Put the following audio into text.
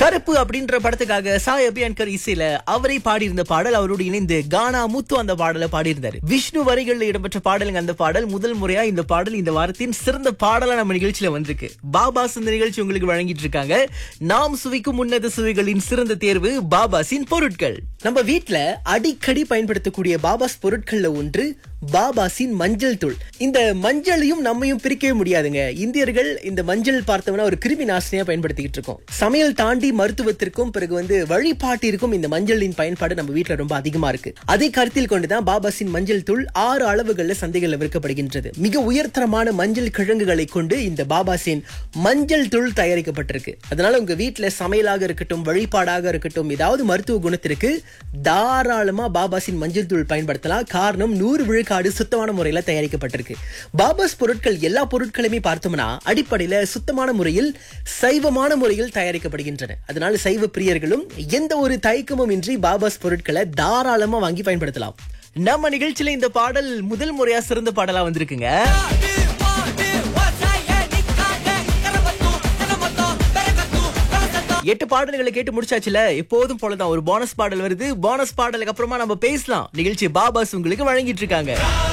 கருப்பு அப்படின்ற படத்துக்காக சாய் அபியான்கர் இசையில அவரை பாடியிருந்த பாடல் அவரோடு இணைந்து கானா முத்து அந்த பாடலை பாடியிருந்தாரு விஷ்ணு வரிகள்ல இடம்பெற்ற பாடலுங்க அந்த பாடல் முதல் முறையா இந்த பாடல் இந்த வாரத்தின் சிறந்த பாடலா நம்ம நிகழ்ச்சியில வந்திருக்கு பாபாஸ் இந்த நிகழ்ச்சி உங்களுக்கு வழங்கிட்டு இருக்காங்க நாம் சுவைக்கும் உன்னத சுவைகளின் சிறந்த தேர்வு பாபாஸின் பொருட்கள் நம்ம வீட்ல அடிக்கடி பயன்படுத்தக்கூடிய பாபாஸ் பொருட்கள்ல ஒன்று பாபாஸின் மஞ்சள் தூள் இந்த மஞ்சளையும் நம்மையும் பிரிக்கவே முடியாதுங்க இந்தியர்கள் இந்த மஞ்சள் பார்த்தோம்னா ஒரு கிருமி நாசினியா பயன்படுத்திக்கிட்டு இருக்கோம் சமையல் தாண்டி மருத்துவத்திற்கும் பிறகு வந்து வழிபாட்டிற்கும் இந்த மஞ்சளின் பயன்பாடு நம்ம வீட்ல ரொம்ப அதிகமா இருக்கு அதை கருத்தில் கொண்டுதான் பாபாஸின் மஞ்சள் தூள் ஆறு அளவுகள்ல சந்தைகள்ல விற்கப்படுகின்றது மிக உயர்தரமான மஞ்சள் கிழங்குகளை கொண்டு இந்த பாபாஸின் மஞ்சள் தூள் தயாரிக்கப்பட்டிருக்கு அதனால உங்க வீட்ல சமையலாக இருக்கட்டும் வழிபாடாக இருக்கட்டும் ஏதாவது மருத்துவ குணத்திற்கு தாராளமா பாபாஸின் மஞ்சள் தூள் பயன்படுத்தலாம் காரணம் நூறு விழுக்காடு சுத்தமான முறையில தயாரிக்கப்பட்டிருக்கு பாபாஸ் பொருட்கள் எல்லா பொருட்களுமே பார்த்தோம்னா அடிப்படையில சுத்தமான முறையில் சைவமான முறையில் தயாரிக்கப்படுகின்றன அதனால சைவ பிரியர்களும் எந்த ஒரு தயக்கமும் இன்றி பாபாஸ் பொருட்களை தாராளமா வாங்கி பயன்படுத்தலாம் நம்ம நிகழ்ச்சியில இந்த பாடல் முதல் முறையா சிறந்த பாடலா வந்திருக்குங்க எட்டு பாடல்களை கேட்டு முடிச்சாச்சுல எப்போதும் போலதான் ஒரு போனஸ் பாடல் வருது போனஸ் பாடலுக்கு அப்புறமா நம்ம பேசலாம் நிகழ்ச்சி பாபாஸ் உங்களுக்கு வழங்கிட்டு இருக்காங்க